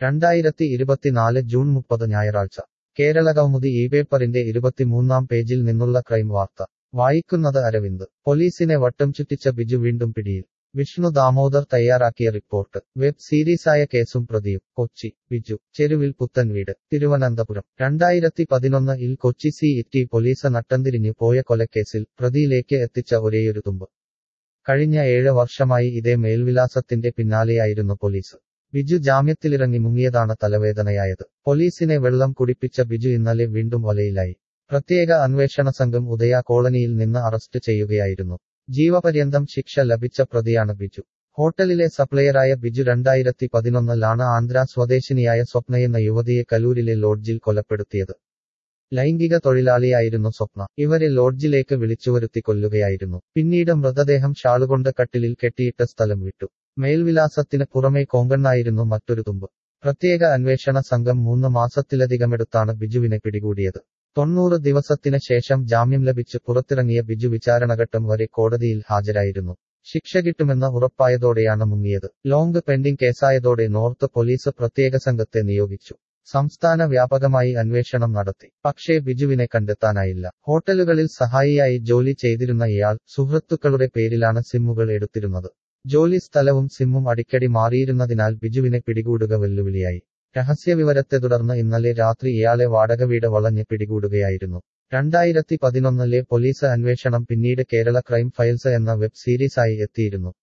രണ്ടായിരത്തി ഇരുപത്തിനാല് ജൂൺ മുപ്പത് ഞായറാഴ്ച കേരള കൗമുദി ഈ പേപ്പറിന്റെ ഇരുപത്തിമൂന്നാം പേജിൽ നിന്നുള്ള ക്രൈം വാർത്ത വായിക്കുന്നത് അരവിന്ദ് പോലീസിനെ വട്ടം ചുറ്റിച്ച ബിജു വീണ്ടും പിടിയിൽ വിഷ്ണു ദാമോദർ തയ്യാറാക്കിയ റിപ്പോർട്ട് വെബ് സീരീസായ കേസും പ്രതിയും കൊച്ചി ബിജു ചെരുവിൽ പുത്തൻ വീട് തിരുവനന്തപുരം രണ്ടായിരത്തി പതിനൊന്ന് ഇൽ കൊച്ചി സി ഇറ്റി പോലീസ് നട്ടംതിരിഞ്ഞു പോയ കൊലക്കേസിൽ പ്രതിയിലേക്ക് എത്തിച്ച ഒരേയൊരു തുമ്പ് കഴിഞ്ഞ ഏഴ് വർഷമായി ഇതേ മേൽവിലാസത്തിന്റെ പിന്നാലെയായിരുന്നു പോലീസ് ബിജു ജാമ്യത്തിലിറങ്ങി മുങ്ങിയതാണ് തലവേദനയായത് പോലീസിനെ വെള്ളം കുടിപ്പിച്ച ബിജു ഇന്നലെ വീണ്ടും വലയിലായി പ്രത്യേക അന്വേഷണ സംഘം ഉദയ കോളനിയിൽ നിന്ന് അറസ്റ്റ് ചെയ്യുകയായിരുന്നു ജീവപര്യന്തം ശിക്ഷ ലഭിച്ച പ്രതിയാണ് ബിജു ഹോട്ടലിലെ സപ്ലയറായ ബിജു രണ്ടായിരത്തി പതിനൊന്നിലാണ് ആന്ധ്ര സ്വദേശിനിയായ സ്വപ്നയെന്ന യുവതിയെ കലൂരിലെ ലോഡ്ജിൽ കൊലപ്പെടുത്തിയത് ലൈംഗിക തൊഴിലാളിയായിരുന്നു സ്വപ്ന ഇവരെ ലോഡ്ജിലേക്ക് വിളിച്ചുവരുത്തി കൊല്ലുകയായിരുന്നു പിന്നീട് മൃതദേഹം ഷാളുകൊണ്ട് കട്ടിലിൽ കെട്ടിയിട്ട സ്ഥലം വിട്ടു മേൽവിലാസത്തിന് പുറമെ കോങ്കണ്ണായിരുന്നു മറ്റൊരു തുമ്പ് പ്രത്യേക അന്വേഷണ സംഘം മൂന്ന് മാസത്തിലധികമെടുത്താണ് ബിജുവിനെ പിടികൂടിയത് തൊണ്ണൂറ് ദിവസത്തിന് ശേഷം ജാമ്യം ലഭിച്ച് പുറത്തിറങ്ങിയ ബിജു വിചാരണഘട്ടം വരെ കോടതിയിൽ ഹാജരായിരുന്നു ശിക്ഷ കിട്ടുമെന്ന് ഉറപ്പായതോടെയാണ് മുങ്ങിയത് ലോങ് പെൻഡിംഗ് കേസായതോടെ നോർത്ത് പോലീസ് പ്രത്യേക സംഘത്തെ നിയോഗിച്ചു സംസ്ഥാന വ്യാപകമായി അന്വേഷണം നടത്തി പക്ഷേ ബിജുവിനെ കണ്ടെത്താനായില്ല ഹോട്ടലുകളിൽ സഹായിയായി ജോലി ചെയ്തിരുന്ന ഇയാൾ സുഹൃത്തുക്കളുടെ പേരിലാണ് സിമ്മുകൾ എടുത്തിരുന്നത് ജോലി സ്ഥലവും സിമ്മും അടിക്കടി മാറിയിരുന്നതിനാൽ ബിജുവിനെ പിടികൂടുക വെല്ലുവിളിയായി രഹസ്യവിവരത്തെ തുടർന്ന് ഇന്നലെ രാത്രി ഇയാളെ വാടക വീട് വളഞ്ഞ് പിടികൂടുകയായിരുന്നു രണ്ടായിരത്തി പതിനൊന്നിലെ പോലീസ് അന്വേഷണം പിന്നീട് കേരള ക്രൈം ഫയൽസ് എന്ന വെബ് സീരീസായി എത്തിയിരുന്നു